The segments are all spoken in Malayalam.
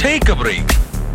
Take a break.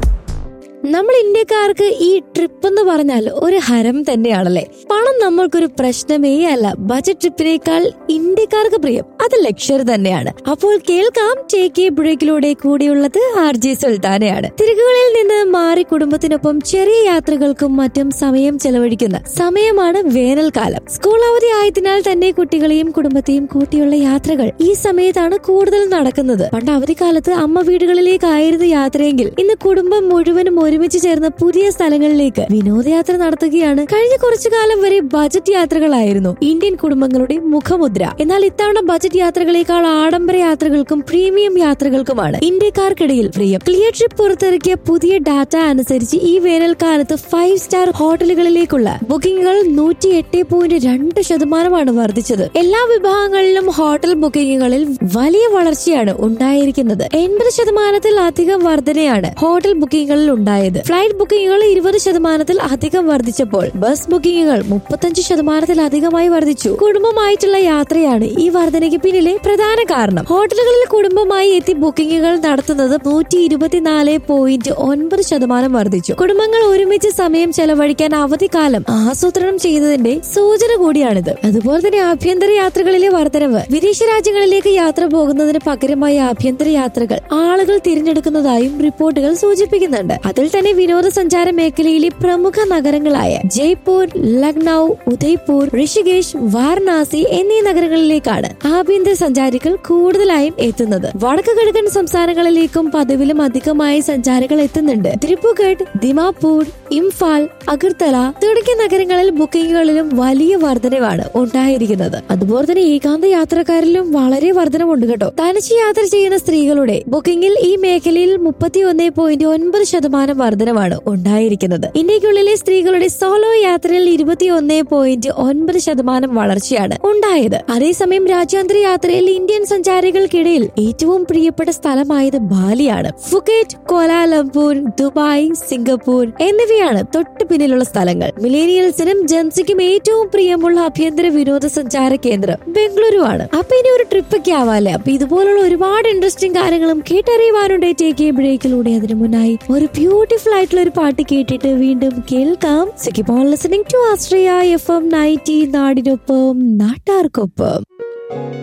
നമ്മൾ ഇന്ത്യക്കാർക്ക് ഈ ട്രിപ്പ് എന്ന് പറഞ്ഞാൽ ഒരു ഹരം തന്നെയാണല്ലേ പണം നമ്മൾക്കൊരു പ്രശ്നമേ അല്ല ബജറ്റ് ട്രിപ്പിനേക്കാൾ ഇന്ത്യക്കാർക്ക് പ്രിയം അത് ലക്ഷറി തന്നെയാണ് അപ്പോൾ കേൾക്കാം ടേക്ക് എ ബ്രേക്കിലൂടെ കൂടിയുള്ളത് ആർ ജെ സുൽത്താനയാണ് തിരികുകളിൽ നിന്ന് മാറി കുടുംബത്തിനൊപ്പം ചെറിയ യാത്രകൾക്കും മറ്റും സമയം ചെലവഴിക്കുന്ന സമയമാണ് വേനൽക്കാലം സ്കൂൾ അവധി ആയതിനാൽ തന്നെ കുട്ടികളെയും കുടുംബത്തെയും കൂട്ടിയുള്ള യാത്രകൾ ഈ സമയത്താണ് കൂടുതൽ നടക്കുന്നത് പണ്ട് അവധിക്കാലത്ത് അമ്മ വീടുകളിലേക്കായിരുന്നു യാത്രയെങ്കിൽ ഇന്ന് കുടുംബം മുഴുവനും ഒരുമിച്ച് ചേർന്ന് പുതിയ സ്ഥലങ്ങളിലേക്ക് വിനോദയാത്ര നടത്തുകയാണ് കഴിഞ്ഞ കുറച്ചു കാലം വരെ ബജറ്റ് യാത്രകളായിരുന്നു ഇന്ത്യൻ കുടുംബങ്ങളുടെ മുഖമുദ്ര എന്നാൽ ഇത്തവണ ബജറ്റ് യാത്രകളേക്കാൾ ആഡംബര യാത്രകൾക്കും പ്രീമിയം യാത്രകൾക്കുമാണ് ഇന്ത്യക്കാർക്കിടയിൽ പ്രിയം ക്ലിയർ ട്രിപ്പ് പുറത്തിറക്കിയ പുതിയ ഡാറ്റ അനുസരിച്ച് ഈ വേനൽക്കാലത്ത് ഫൈവ് സ്റ്റാർ ഹോട്ടലുകളിലേക്കുള്ള ബുക്കിംഗുകൾ നൂറ്റി എട്ട് പോയിന്റ് രണ്ട് ശതമാനമാണ് വർദ്ധിച്ചത് എല്ലാ വിഭാഗങ്ങളിലും ഹോട്ടൽ ബുക്കിംഗുകളിൽ വലിയ വളർച്ചയാണ് ഉണ്ടായിരിക്കുന്നത് എൺപത് ശതമാനത്തിൽ അധികം വർധനയാണ് ഹോട്ടൽ ബുക്കിംഗുകളിൽ ഉണ്ടായത് ഫ്ലൈറ്റ് ബുക്കിംഗുകൾ ഇരുപത് ശതമാനത്തിൽ അധികം വർദ്ധിച്ചപ്പോൾ ബസ് ബുക്കിംഗുകൾ മുപ്പത്തഞ്ച് ശതമാനത്തിൽ അധികമായി വർദ്ധിച്ചു കുടുംബമായിട്ടുള്ള യാത്രയാണ് ഈ വർധനയ്ക്ക് പിന്നിലെ പ്രധാന കാരണം ഹോട്ടലുകളിൽ കുടുംബമായി എത്തി ബുക്കിംഗുകൾ നടത്തുന്നത് നൂറ്റി ഇരുപത്തിനാല് പോയിന്റ് ഒൻപത് ശതമാനം വർദ്ധിച്ചു കുടുംബങ്ങൾ ഒരുമിച്ച് സമയം ചെലവഴിക്കാൻ അവധിക്കാലം ആസൂത്രണം ചെയ്യുന്നതിന്റെ സൂചന കൂടിയാണിത് അതുപോലെ തന്നെ ആഭ്യന്തര യാത്രകളിലെ വർധനവ് വിദേശ രാജ്യങ്ങളിലേക്ക് യാത്ര പോകുന്നതിന് പകരമായി ആഭ്യന്തര യാത്രകൾ ആളുകൾ തിരഞ്ഞെടുക്കുന്നതായും റിപ്പോർട്ടുകൾ സൂചിപ്പിക്കുന്നുണ്ട് അതിൽ തന്നെ വിനോദസഞ്ചാര മേഖലയിലെ പ്രമുഖ നഗരങ്ങളായ ജയ്പൂർ ലക്നൌ ഉദയ്പൂർ ഋഷികേശ് വാരണാസി എന്നീ നഗരങ്ങളിലേക്കാണ് ആഭ്യന്തര സഞ്ചാരികൾ കൂടുതലായും എത്തുന്നത് വടക്ക് കിഴക്കൻ സംസ്ഥാനങ്ങളിലേക്കും പതിവിലും അധികമായി സഞ്ചാരികൾ എത്തുന്നുണ്ട് ത്രിപുഗഡ് ദിമാപൂർ ഇംഫാൽ അഗർത്തല തുടങ്ങിയ നഗരങ്ങളിൽ ബുക്കിംഗുകളിലും വലിയ വർധനവാണ് ഉണ്ടായിരിക്കുന്നത് അതുപോലെ തന്നെ ഏകാന്ത യാത്രക്കാരിലും വളരെ വർധനമുണ്ട് കേട്ടോ തനിച്ച് യാത്ര ചെയ്യുന്ന സ്ത്രീകളുടെ ബുക്കിംഗിൽ ഈ മേഖലയിൽ മുപ്പത്തി ഒന്ന് പോയിന്റ് ഒൻപത് ശതമാനം വർധനവാണ് ഉണ്ടായിരിക്കുന്നത് ഇന്ത്യക്കുള്ളിലെ സ്ത്രീകളുടെ സോളോ യാത്രയിൽ ഇരുപത്തി ഒന്ന് പോയിന്റ് ഒൻപത് ശതമാനം വളർച്ചയാണ് ഉണ്ടായത് അതേസമയം രാജ്യാന്തര യാത്രയിൽ ഇന്ത്യൻ സഞ്ചാരികൾക്കിടയിൽ ഏറ്റവും പ്രിയപ്പെട്ട സ്ഥലമായത് ബാലിയാണ് ഫുക്കേറ്റ് കോലാലംപൂർ ദുബായ് സിംഗപ്പൂർ എന്നിവയാണ് തൊട്ടു പിന്നിലുള്ള സ്ഥലങ്ങൾ മിലേനിയൽസിനും ജൻസിക്കും ഏറ്റവും പ്രിയമുള്ള ആഭ്യന്തര വിനോദസഞ്ചാര കേന്ദ്രം ബംഗളൂരു ആണ് അപ്പൊ ഇനി ഒരു ട്രിപ്പ് ഒക്കെ ആവാല്ലേ അപ്പൊ ഇതുപോലുള്ള ഒരുപാട് ഇൻട്രസ്റ്റിംഗ് കാര്യങ്ങളും കേട്ടറിയുവാനുണ്ട് ടേക്ക് എ ബ്രേക്കിലൂടെ അതിനു മുന്നായി ഒരു ബ്യൂട്ടിഫുൾ ആയിട്ടുള്ള ഒരു പാട്ട് കേട്ടിട്ട് വീണ്ടും കേൾക്കാം സിക്കിപ്പോൾ listening to Austria F M ninety നാടിനൊപ്പം നാട്ടാർക്കൊപ്പം